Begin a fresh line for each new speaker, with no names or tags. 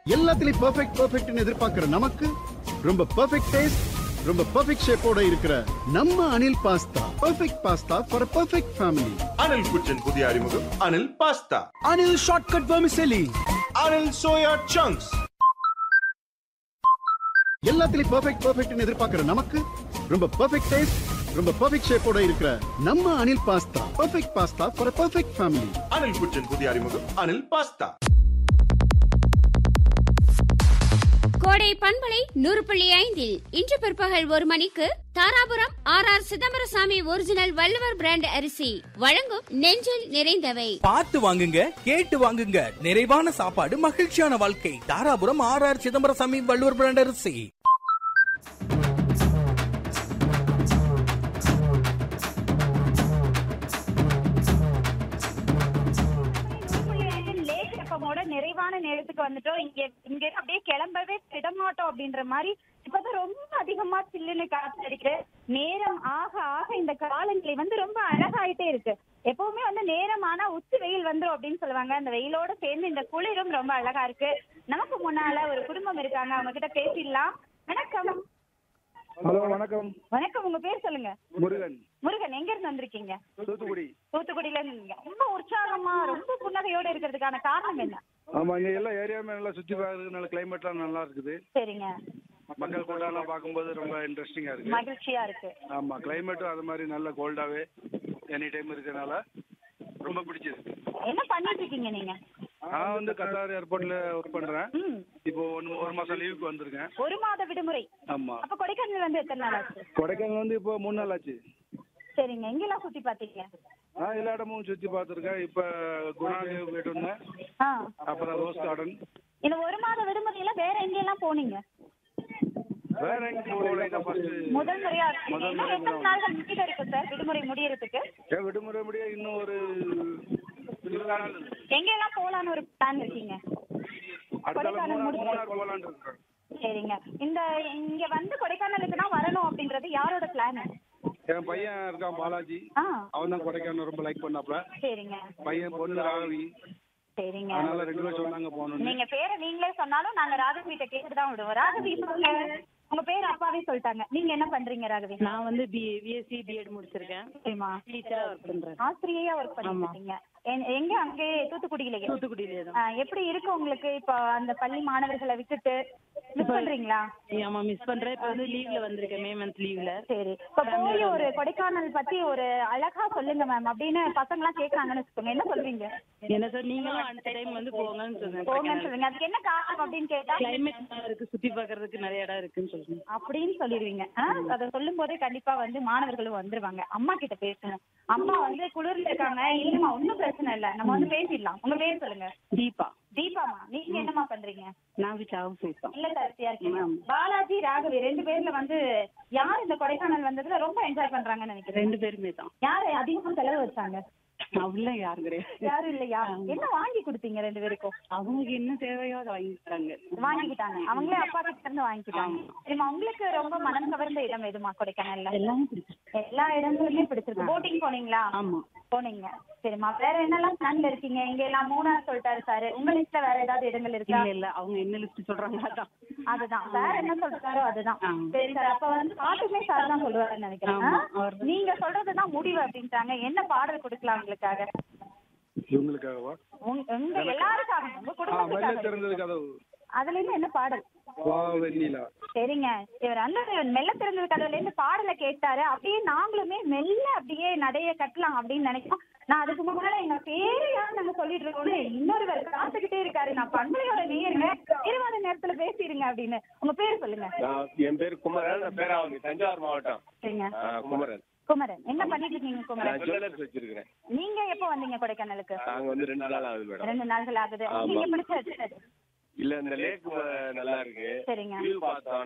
எல்லாத்துலயும் பெர்ஃபெக்ட் பெர்ஃபெக்ட்னு எதிர்பார்க்கிற நமக்கு ரொம்ப பெர்ஃபெக்ட் டேஸ்ட் ரொம்ப பெர்ஃபெக்ட் ஷேப்போட இருக்கிற நம்ம Anil pasta perfect pasta for perfect family
Anil kitchen புதிய அறிமுகம் Anil pasta
Anil shortcut vermicelli
Anil soya chunks
எல்லாத்துலயும் பெர்ஃபெக்ட் பெர்ஃபெக்ட்னு எதிர்பார்க்கிற நமக்கு ரொம்ப பெர்ஃபெக்ட் டேஸ்ட் ரொம்ப பெர்ஃபெக்ட் ஷேப்போட இருக்கிற நம்ம Anil pasta perfect pasta for perfect family
Anil kitchen புதிய அறிமுகம் அனில் பாஸ்தா
கோடை பண்பலை நூறு புள்ளி ஐந்தில் இன்று பிற்பகல் ஒரு மணிக்கு Dharapuram R R Chidambarasamy original Valluvar brand அரிசி வழங்கும் நெஞ்சில் நிறைந்தவை
பார்த்து வாங்குங்க கேட்டு வாங்குங்க நிறைவான சாப்பாடு மகிழ்ச்சியான வாழ்க்கை Dharapuram R R Chidambarasamy Valluvar brand அரிசி
லேக் எப்பமோட நிறைவான நேரத்துக்கு வந்துட்டோம் இங்க இங்க அப்படியே கிளம்பவே விடமாட்டோம் அப்படின்ற மாதிரி இப்பதான் ரொம்ப அதிகமா சில்லுன்னு காத்து அடிக்குது நேரம் ஆக ஆக இந்த காலநிலை வந்து ரொம்ப அழகாயிட்டே இருக்கு எப்பவுமே வந்து நேரம் ஆனா உச்சி வெயில் வந்துரும் அப்படின்னு சொல்லுவாங்க அந்த வெயிலோட சேர்ந்து இந்த குளிரும் ரொம்ப அழகா இருக்கு நமக்கு முன்னால ஒரு குடும்பம் இருக்காங்க அவங்க கிட்ட பேசிடலாம் வணக்கம்
ஹலோ வணக்கம்
வணக்கம் உங்க பேர் சொல்லுங்க
முருகன்
முருகன் எங்க இருந்து வந்திருக்கீங்க
தூத்துக்குடி
தூத்துக்குடியில இருந்து வந்தீங்க. ரொம்ப உற்சாகமா ரொம்ப புன்னகையோட இருக்கிறதுக்கான காரணம் என்ன
ஆமா இங்க எல்லா ஏரியாவுமே நல்லா சுத்தி பார்க்கறதுக்கு நல்ல கிளைமேட்லாம் நல்லா இருக்குது
சரிங்க
மக்கள் கூட்டம்லாம் பார்க்கும்போது ரொம்ப இன்ட்ரெஸ்டிங்கா இருக்கு
மகிழ்ச்சியா இருக்கு
ஆமா கிளைமேட்டும் அது மாதிரி நல்ல கோல்டாவே எனி டைம் இருக்கறனால ரொம்ப பிடிச்சிருக்கு
என்ன பண்ணிட்டு இருக்கீங்க நீங்க
நான் வந்து கத்தார் ஏர்போர்ட்ல ஒர்க் பண்றேன்
ம்
இப்போ ஒன்னு ஒரு மாசம் லீவுக்கு வந்திருக்கேன்
ஒரு மாத விடுமுறை
ஆமா
அப்ப கொடைக்கானல் வந்து எத்தனை நாள் ஆச்சு
கொடைக்கானல் வந்து இப்போ மூணு நாள் ஆச்சு
சரிங்க எங்கெல்லாம் சுத்தி பாத்தீங்க
நான் எல்லா இடமும் சுத்தி பார்த்துருக்கேன் இப்போ குணா கேவ் போயிட்டு வந்தேன்
ஆ
அப்புறம் ரோஸ் கார்டன்
இந்த ஒரு மாத விடுமுறையில வேற எங்கெல்லாம் போனீங்க
வேற எங்க போகல இதான் ஃபர்ஸ்ட்
முதல் முறையா இருக்கீங்க.
முதல்
இன்னும்
முறை
எத்தனை நாள்கள் மிச்சம் இருக்கு சார் விடுமுறை முடியறதுக்கு
ஏன் விடுமுறை முடிய இன்னும் ஒரு இருபது நாள் இருக்கு.
எங்கெல்லாம் போலான்னு ஒரு பிளான் இருக்கீங்க
அடுத்த நாள்
கொடைக்கானல்
மூணார்
முடிச்சு.
மூணார் போகலான்னு இருக்கேன்
சரிங்க இந்த இங்க வந்து கொடைக்கானலுக்கு தான் வரணும் அப்படின்றது யாரோட பிளான்
என் பையன் இருக்கான் பாலாஜி
ஆ
அவன் தான் கொடைக்கானல் ரொம்ப லைக் பண்ணாப்ல
சரிங்க
பையன் பொண்ணு ராகவி
சரிங்க
அதனால ரெண்டு பேரும் சொன்னாங்க போகணும்னு
நீங்க பேரை நீங்களே சொன்னாலும் நாங்க ராகவி கிட்ட கேட்டு தான் விடுவோம் ராகவி சொல்லுங்க உங்க பேர் அப்பாவே சொல்லிட்டாங்க நீங்க என்ன பண்றீங்க ராகவி
நான் வந்து பி பிஎஸ்சி பிஎட் முடிச்சிருக்கேன்
சரிம்மா
டீச்சரா ஒர்க் பண்றேன்
ஆசிரியையா ஒர்க் பண்ணிட்டு இருக்கீங்க எ- எங்க அங்கே தூத்துக்குடியிலேயே
தூத்துக்குடியிலே
ஆ,
தான்
எப்படி இருக்கு உங்களுக்கு இப்போ அந்த பள்ளி மாணவர்களை விட்டுட்டு மிஸ் பண்றீங்களா
ஆமா மிஸ் பண்றேன் இப்ப வந்து லீவ்ல வந்திருக்கேன் மே மந்த் லீவ்ல
சரி இப்ப போய் ஒரு கொடைக்கானல் பத்தி ஒரு அழகா சொல்லுங்க மேம் அப்படின்னு பசங்க எல்லாம் கேக்குறாங்கன்னு வச்சுக்கோங்க என்ன சொல்வீங்க
என்ன சார் நீங்களும் அந்த டைம் வந்து போங்கன்னு
போங்கன்னு
சொன்னேன்
சொல்லுங்க அதுக்கு என்ன காரணம் அப்படின்னு கேட்டா
கிளைமேட் நல்லா இருக்கு சுத்தி பார்க்கிறதுக்கு நிறைய இடம் இருக்குன்னு சொல்லுங்க
அப்படின்னு சொல்லிடுவீங்க ஆ, அதை சொல்லும் போதே கண்டிப்பா வந்து மாணவர்களும் வந்துருவாங்க அம்மா கிட்ட பேசணும் அம்மா வந்து குளிர்ல இருக்காங்க இல்லம்மா ஒண்ணும் பிரச்சனை இல்ல நம்ம வந்து பேசிடலாம் உங்க பேர் சொல்லுங்க
தீபா
தீபாமா நீங்க என்னம்மா பண்றீங்க
நான் வீட்டு ஹவுஸ் வைப்போம்
இல்ல தரிசியா இருக்கீங்க
ஆமா.
பாலாஜி ராகவி ரெண்டு பேர்ல வந்து யார் இந்த கொடைக்கானல் வந்ததுல ரொம்ப என்ஜாய் பண்றாங்கன்னு நினைக்கிறேன்
ரெண்டு பேருமே தான்
யாரு அதிகமா செலவு வச்சாங்க
அவ்வளோ யாரும் கிடையாது
யாரும் இல்லையா என்ன வாங்கி கொடுத்தீங்க ரெண்டு பேருக்கும்
அவங்களுக்கு என்ன தேவையோ அதை வாங்கி தராங்க
வாங்கிக்கிட்டாங்க அவங்களே அப்பா கிட்ட இருந்து வாங்கிக்கிட்டாங்க சரிம்மா உங்களுக்கு ரொம்ப மனம் கவர்ந்த இடம் எதுமா கொடைக்கானல்ல
எல்லாமே பிடிச்சிருக்கு
எல்லா இடங்களுமே பிடிச்சிருக்கு போட்டிங் போனீங்களா
ஆமா
போனீங்க சரிம்மா வேற என்னெல்லாம் பிளான்ல இருக்கீங்க இங்க எல்லாம் மூணார் சொல்லிட்டாரு சாரு உங்க லிஸ்ட்ல வேற ஏதாவது இடங்கள் இருக்கா
இல்ல இல்ல அவங்க என்ன லிஸ்ட் சொல்றாங்க அதான்
அதுதான் வேற என்ன சொல்றாரோ அதுதான்
ஆ.
சரி சார் அப்ப வந்து பாட்டுமே சார் தான் சொல்லுவாருன்னு நினைக்கிறேன்
ஆமா,
ஆ?
அவர்தான்.
நீங்க சொல்றதுதான் முடிவு அப்படின்ட்டாங்க என்ன பாடல் கொடுக்கலாம் உங்களுக்காக
இவங்களுக்காகவா
உங்க உங்க எல்லாருக்காக உங்க
ஆ மெல்ல
குடும்பத்துக்காக
திறந்தது கதவு
அதுல இருந்து என்ன பாடல்
வா வெண்ணிலா
சரிங்க இவர் வந்து மெல்ல திறந்தது கதவுல இருந்து பாடலை கேட்டாரு அப்படியே நாங்களுமே மெல்ல அப்படியே நடைய கட்டலாம் அப்படின்னு நினைச்சோம் நான் அதுக்கு முன்னால எங்க பேரு யார் நாங்க சொல்லிட்டு இருக்கோம்னு இன்னொருவர் காத்துக்கிட்டே இருக்காரு நான் பண்பலையோட நேருங்க இருபது நேரத்துல பேசிடுங்க அப்படின்னு உங்க பேர் சொல்லுங்க
நான் என் பேர் குமரன் நான் பேராவதி தஞ்சாவூர் மாவட்டம்
சரிங்க
ஆ, குமரன்
குமரன் என்ன பண்ணிட்டு இருக்கீங்க
நான்
குமரன்
ஜுவல்லர்ஸ் வச்சிருக்கிறேன்
நீங்க எப்போ வந்தீங்க கொடைக்கானலுக்கு
நாங்க வந்து ரெண்டு நாள் ஆகுது மேடம்
ரெண்டு நாள்கள் ஆகுது
ஆமா.
நீங்க பிடிச்சது
இல்ல இந்த லேக் நல்லா இருக்கு
சரிங்க
வியூ பார்த்தோம்